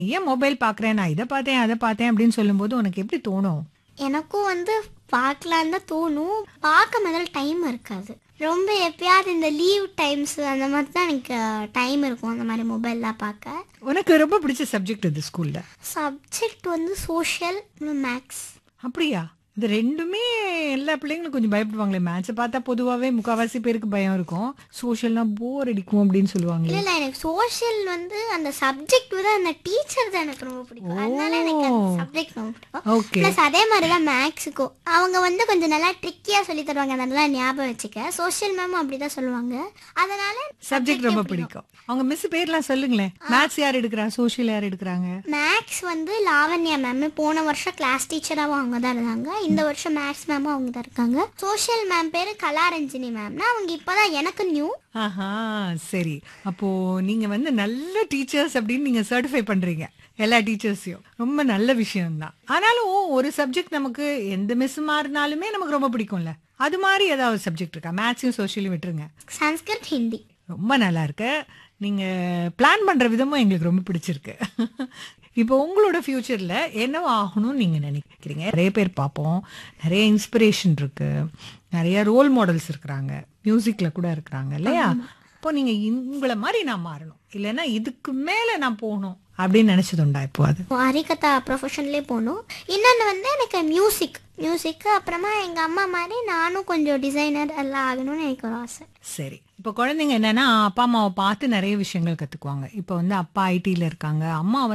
ஏன் மொபைல் பாக்குறேன் நான் இதை பார்த்தேன் அதை பார்த்தேன் அப்படின்னு சொல்லும்போது உனக்கு எப்படி தோணும் எனக்கும் வந்து பார்க்கலான்னு தான் தோணும் பார்க்க முதல்ல டைம் இருக்காது ரொம்ப எப்பயாவது இந்த லீவ் டைம்ஸ் அந்த மாதிரி தான் எனக்கு டைம் இருக்கும் அந்த மாதிரி மொபைல்லாம் பார்க்க உனக்கு ரொம்ப பிடிச்ச சப்ஜெக்ட் இது ஸ்கூல்ல சப்ஜெக்ட் வந்து சோஷியல் மேக்ஸ் அப்படியா இது ரெண்டுமே எல்லா பிள்ளைங்களும் கொஞ்சம் பயப்படுவாங்களே மேட்சை பார்த்தா பொதுவாகவே முக்காவாசி பேருக்கு பயம் இருக்கும் சோஷியல்னா போர் அடிக்கும் அப்படின்னு சொல்லுவாங்களே இல்ல இல்ல எனக்கு சோஷியல் வந்து அந்த சப்ஜெக்ட் விட அந்த டீச்சர் தான் எனக்கு ரொம்ப பிடிக்கும் அதனால எனக்கு அந்த சப்ஜெக்ட் ரொம்ப பிடிக்கும் ஓகே ப்ளஸ் அதே மாதிரி தான் மேக்ஸுக்கும் அவங்க வந்து கொஞ்சம் நல்லா ட்ரிக்கியாக சொல்லி தருவாங்க அதெல்லாம் ஞாபகம் வச்சுக்க சோஷியல் மேமும் அப்படி தான் சொல்லுவாங்க அதனால சப்ஜெக்ட் ரொம்ப பிடிக்கும் அவங்க மிஸ் பேர்லாம் சொல்லுங்களேன் மேத்ஸ் யார் எடுக்கிறா சோஷியல் யார் எடுக்கிறாங்க மேக்ஸ் வந்து லாவண்யா மேம் போன வருஷம் கிளாஸ் டீச்சராகவும் அவங்க தான் இருந்தாங்க இந்த வருஷம் மேக்ஸ் மேமும் அவங்க தான் இருக்காங்க சோஷியல் மேம் பேர் கலாரஞ்சினி மேம்னா அவங்க இப்போதான் எனக்கு நியூ ஆஹா சரி அப்போ நீங்க வந்து நல்ல டீச்சர்ஸ் அப்படின்னு நீங்க சர்டிஃபை பண்றீங்க எல்லா டீச்சர்ஸையும் ரொம்ப நல்ல விஷயம்தான் ஆனாலும் ஒரு சப்ஜெக்ட் நமக்கு எந்த மிஸ் மாறினாலுமே நமக்கு ரொம்ப பிடிக்கும்ல அது மாதிரி ஏதாவது சப்ஜெக்ட் இருக்கா மேத்ஸையும் சோஷியலையும் விட்டுருங்க சன்ஸ்கிருத் ஹிந்தி ரொம்ப நல்லா இருக்கு நீங்க பிளான் பண்ற விதமும் எங்களுக்கு ரொம்ப பிடிச்சிருக்கு இப்போ உங்களோட ஃபியூச்சர்ல என்னவா ஆகணும்னு நீங்க நினைக்கிறீங்க நிறைய பேர் பார்ப்போம் நிறைய இன்ஸ்பிரேஷன் இருக்கு நிறைய ரோல் மாடல்ஸ் இருக்கிறாங்க மியூசிக்ல கூட இருக்கிறாங்க இல்லையா இப்போ நீங்க இந்த- உங்களை மாதிரி நான் மாறணும் இல்லைன்னா இதுக்கு மேல நான் போகணும் அப்படின்னு நினைச்சதுண்டா இப்போ அது ஹரிகதா ப்ரொஃபஷன்லேயே போகணும் இன்னொன்று வந்து எனக்கு மியூசிக் மியூசிக்கு அப்புறமா எங்கள் அம்மா மாதிரி நானும் கொஞ்சம் டிசைனர் எல்லாம் ஆகணும்னு எனக்கு ஒரு ஆசை சரி இப்போ குழந்தைங்க என்னன்னா அப்பா அம்மாவை பார்த்து நிறைய விஷயங்கள் கத்துக்குவாங்க இப்போ வந்து அப்பா ஐடில இருக்காங்க அம்மா